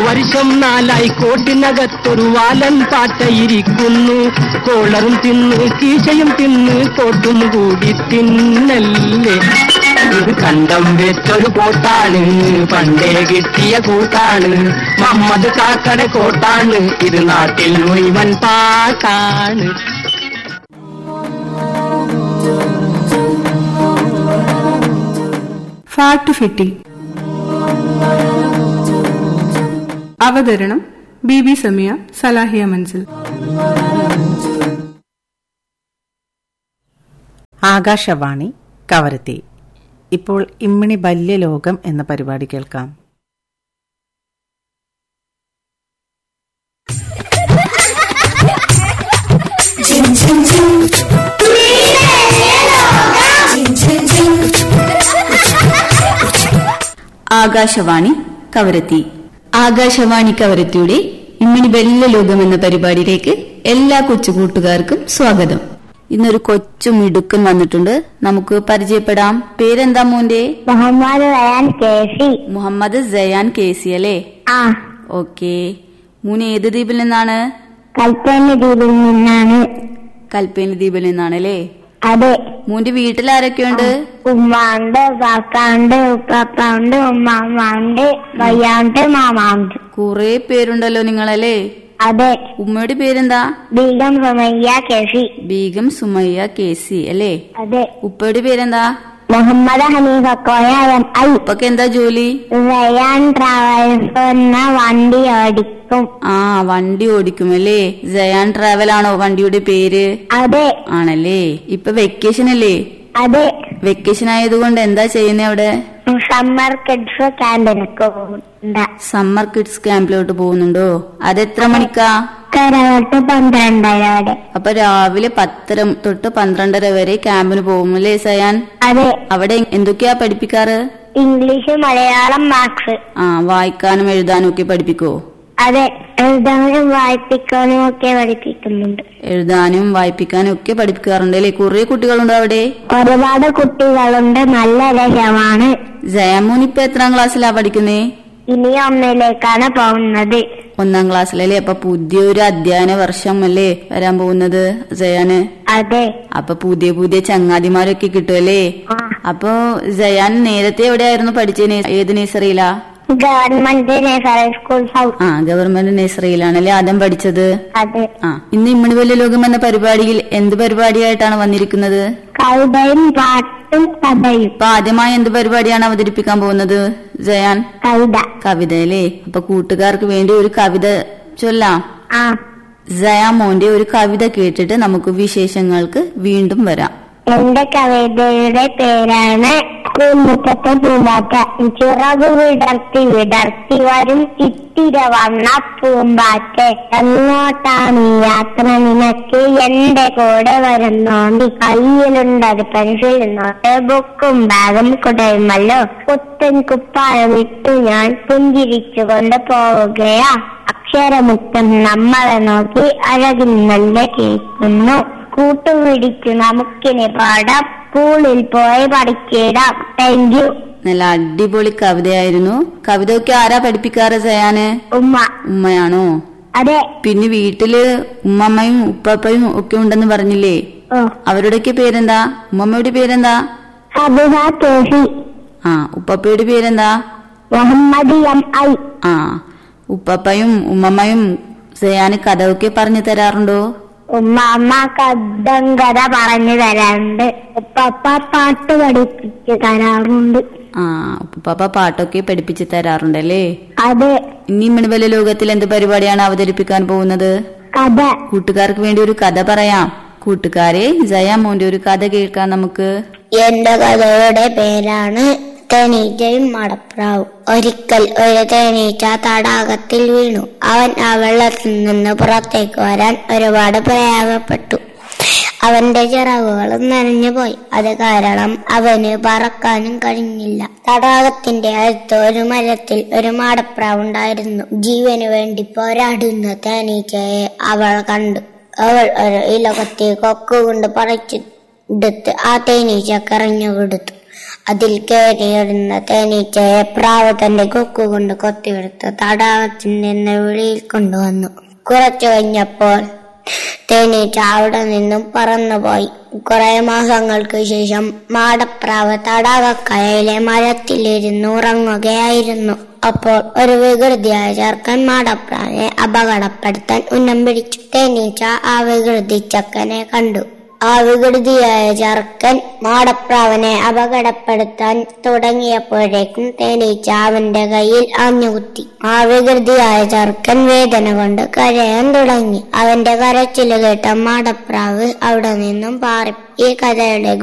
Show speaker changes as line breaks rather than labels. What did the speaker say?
വർഷം നാലായി കോട്ടിനകത്തൊരു വാലൻ പാട്ടയിരിക്കുന്നു കോളറും തിന്ന് കീശയും തിന്ന് കോട്ടും കൂടി തിന്നല്ലേ ഇത് കണ്ടം വെച്ചൊരു കോട്ടാണ് പണ്ടേ കിട്ടിയ കൂട്ടാണ് മമ്മദ് കാക്കട കോട്ടാണ് ഇത് നാട്ടിൽ മുഴുവൻ പാട്ടാണ്
ഫാട്ട് ഫിറ്റി അവതരണം ബി ബി സമിയ സലാഹിയ മൻസിൽ
ആകാശവാണി കവരത്തി ഇപ്പോൾ ഇമ്മിണി ബാല്യലോകം എന്ന പരിപാടി കേൾക്കാം
ആകാശവാണി കവരത്തി ആകാശവാണി കവരത്തിയുടെ ഇമ്മിണി വെല്ല ലോകം എന്ന പരിപാടിയിലേക്ക് എല്ലാ കൊച്ചു കൂട്ടുകാർക്കും സ്വാഗതം ഇന്നൊരു കൊച്ചു മിടുക്കൻ വന്നിട്ടുണ്ട് നമുക്ക് പരിചയപ്പെടാം പേരെന്താ മോന്റെ
Muhammad Rayan K C
Muhammad Jayan K C അല്ലേ
ആ
ഓക്കെ മൂന്ന് ഏത് ദ്വീപിൽ നിന്നാണ്
കൽപ്പന ദ്വീപിൽ നിന്നാണ്
കൽപ്പേനി ദ്വീപിൽ നിന്നാണ് അല്ലേ
അതെ
മൂന്റെ വീട്ടിൽ ആരൊക്കെയുണ്ട്
ഉമ്മാണ്ട് പാപ്പാണ്ട് ഉപ്പാപ്പാണ്ട് ഉമ്മാമ്മണ്ട് വയ്യാണ്ട് മാമാണ്ട്
കുറെ പേരുണ്ടല്ലോ നിങ്ങളല്ലേ
അതെ
ഉമ്മയുടെ പേരെന്താ
Begum Sumayya K C
Begum Sumayya K C അല്ലേ
അതെ
ഉപ്പയുടെ പേരെന്താ
മുഹമ്മദ് ഹനീഫ കോയ എം ഐ
ഉപ്പക്ക് എന്താ ജോലി
റയാൻ ട്രാവൽസ് എന്ന വണ്ടി ഓടിക്കും
ആ വണ്ടി ഓടിക്കും അല്ലേ ജയാൻ ട്രാവൽ ആണോ വണ്ടിയുടെ പേര്
അതെ
ആണല്ലേ ഇപ്പൊ വെക്കേഷൻ അല്ലേ
അതെ
വെക്കേഷൻ ആയതുകൊണ്ട് എന്താ ചെയ്യുന്നേ അവിടെ
സമ്മർ കിഡ്സ് ക്യാമ്പിനൊക്കെ പോകുന്നുണ്ട്
സമ്മർ കിഡ്സ് ക്യാമ്പിലോട്ട് പോകുന്നുണ്ടോ അത് എത്ര മണിക്കാ
കരവട്ട് പന്ത്രണ്ടര വരെ
അപ്പൊ രാവിലെ പത്തര തൊട്ട് പന്ത്രണ്ടര വരെ ക്യാമ്പിന് പോകും അല്ലേ സയാൻ
അതെ
അവിടെ എന്തൊക്കെയാ പഠിപ്പിക്കാറ്
ഇംഗ്ലീഷ് മലയാളം മാത്സ്
ആ വായിക്കാനും എഴുതാനും ഒക്കെ പഠിപ്പിക്കോ
അതെ എഴുതാനും വായിപ്പിക്കാനും ഒക്കെ പഠിപ്പിക്കുന്നുണ്ട്
എഴുതാനും വായിപ്പിക്കാനും ഒക്കെ പഠിപ്പിക്കാറുണ്ട് അല്ലേ കുറെ കുട്ടികളുണ്ടോ അവിടെ
ഒരുപാട് കുട്ടികളുണ്ട് നല്ല രസമാണ്
ജയമോൻ ഇപ്പൊ എത്രാം ക്ലാസ്സിലാ പഠിക്കുന്നേ
ഇനി ഒന്നിലേക്കാണ് പോകുന്നത്
ഒന്നാം ക്ലാസ്സിലല്ലേ അപ്പൊ പുതിയൊരു അധ്യയന വർഷം അല്ലേ വരാൻ പോകുന്നത് ജയാന്
അതെ
അപ്പൊ പുതിയ പുതിയ ചങ്ങാതിമാരൊക്കെ കിട്ടുമല്ലേ
ആ.
അപ്പൊ ജയാൻ നേരത്തെ എവിടെയായിരുന്നു പഠിച്ചത് നേ- ഏത് നേഴ്സറിയിലാ
ഗവൺമെന്റ് നഴ്സറി സ്കൂൾ ഹൗസ്
ആ ഗവൺമെന്റ് നേഴ്സറിയിലാണല്ലേ ആദ്യം പഠിച്ചത്
അതെ
ആ ഇന്ന് ഇമ്മണി വലിയ ലോകം എന്ന പരിപാടിയിൽ എന്ത് പരിപാടിയായിട്ടാണ് വന്നിരിക്കുന്നത്
കവിതയും പാട്ടും കഥയും
ഇപ്പൊ ആദ്യമായി എന്ത് പരിപാടിയാണ് അവതരിപ്പിക്കാൻ പോകുന്നത് ജയാൻ
കവിത
കവിത അല്ലേ അപ്പൊ കൂട്ടുകാർക്ക് വേണ്ടി ഒരു കവിത ചൊല്ലാം
ആ
ജയാ മോന്റെ ഒരു കവിത കേട്ടിട്ട് നമുക്ക് വിശേഷങ്ങൾക്ക് വീണ്ടും വരാം
എന്റെ കവിതയുടെ പേരാണ് പൂമുറ്റത്തെ പൂമ്പാറ്റ ചിറക് വിടർത്തി വിടർത്തി വരും ഇത്തിര വന്ന പൂമ്പാറ്റ എങ്ങോട്ടാണ് ഈ യാത്ര നിനക്ക് എന്റെ കൂടെ വരുന്നോണ്ട് കയ്യിലുണ്ടൊരു പെൻസിൽ നോട്ട് ബുക്കും ബാഗും കുടയുമല്ലോ പുത്തൻ കുപ്പായം ഇട്ടു ഞാൻ പുഞ്ചിരിച്ചുകൊണ്ട് പോവുകയാ അക്ഷരമുക്തം നമ്മളെ നോക്കി അഴകിൽ നല്ല കേൾക്കുന്നു കൂട്ടുപിടിച്ചു നമുക്കിനി പാടാം സ്കൂളിൽ പോയി പഠിച്ചിടാം താങ്ക് യു
നല്ല അടിപൊളി കവിതയായിരുന്നു കവിത ഒക്കെ ആരാ പഠിപ്പിക്കാറ് ജയാന്
ഉമ്മ
ഉമ്മയാണോ
അതെ
പിന്നെ വീട്ടില് ഉമ്മമ്മയും ഉപ്പപ്പയും ഒക്കെ ഉണ്ടെന്ന് പറഞ്ഞില്ലേ
ഓ
അവരുടെയൊക്കെ പേരെന്താ ഉമ്മമ്മയുടെ പേരെന്താ
ഹബിഹ കേസി
ആ ഉപ്പപ്പയുടെ പേരെന്താ
മുഹമ്മദ് എം ഐ
ആ ഉപ്പപ്പയും ഉമ്മമ്മയും ജയാന് കഥയൊക്കെ പറഞ്ഞു തരാറുണ്ടോ
ഉമ്മ അമ്മ കഥം കഥ പറഞ്ഞു തരാറുണ്ട് ഉപ്പപ്പ പാട്ട് പഠിപ്പിച്ച് തരാറുണ്ട്
ആ ഉപ്പപ്പ പാട്ടൊക്കെ പഠിപ്പിച്ച് തരാറുണ്ടല്ലേ
അതെ
ഇനി മണിവല ലോകത്തിൽ എന്ത് പരിപാടിയാണ് അവതരിപ്പിക്കാൻ പോകുന്നത്
കഥ
കൂട്ടുകാർക്ക് വേണ്ടി ഒരു കഥ പറയാം കൂട്ടുകാരെ ജയ മോന്റെ ഒരു കഥ കേൾക്കാം നമുക്ക്
എന്റെ കഥയുടെ പേരാണ് തേനീറ്റയും മടപ്രാവും ഒരിക്കൽ ഒരു തേനീച്ച തടാകത്തിൽ വീണു അവൻ ആ വെള്ളത്തിൽ നിന്ന് പുറത്തേക്ക് വരാൻ ഒരുപാട് പ്രയാസപ്പെട്ടു അവന്റെ ചിറകുകളും നനഞ്ഞു പോയി അത് കാരണം അവന് പറക്കാനും കഴിഞ്ഞില്ല തടാകത്തിന്റെ അടുത്ത് ഒരു മരത്തിൽ ഒരു മാടപ്രാവ് ഉണ്ടായിരുന്നു ജീവന് വേണ്ടി പോരാടുന്ന തേനീച്ചയെ അവൾ കണ്ടു അവൾ ഒരു ഇലകത്തി കൊക്കുകൊണ്ട് പറിച്ചെടുത്ത് ആ തേനീച്ചക്ക് എറിഞ്ഞു കൊടുത്തു അതിൽ കയറിയിരുന്ന തേനീച്ചയെ പ്രാവ് തന്റെ കൊക്കുകൊണ്ട് കൊത്തിയെടുത്ത് തടാകത്തിൽ നിന്ന് വെളിയിൽ കൊണ്ടുവന്നു കുറച്ചു കഴിഞ്ഞപ്പോൾ തേനീച്ച അവിടെ നിന്നും പറന്നുപോയി കുറെ മാസങ്ങൾക്ക് ശേഷം മാടപ്രാവ് തടാകക്കരയിലെ മരത്തിലിരുന്ന് ഉറങ്ങുകയായിരുന്നു അപ്പോൾ ഒരു വികൃതിയായ ചെറുക്കൻ മാടപ്രാവിനെ അപകടപ്പെടുത്താൻ ഉന്നം പിടിച്ചു തേനീച്ച ആ വികൃതി ചക്കനെ കണ്ടു ആ വികൃതിയായ ചെറുക്കൻ മാടപ്രാവനെ അപകടപ്പെടുത്താൻ തുടങ്ങിയപ്പോഴേക്കും തേനീച്ച അവന്റെ കയ്യിൽ ആഞ്ഞുകുത്തി ആ വികൃതിയായ ചെറുക്കൻ വേദന കൊണ്ട് കരയാൻ തുടങ്ങി അവന്റെ കരച്ചില് കേട്ട മാടപ്രാവ് അവിടെ നിന്നും പാറി ഈ കഥയുടെ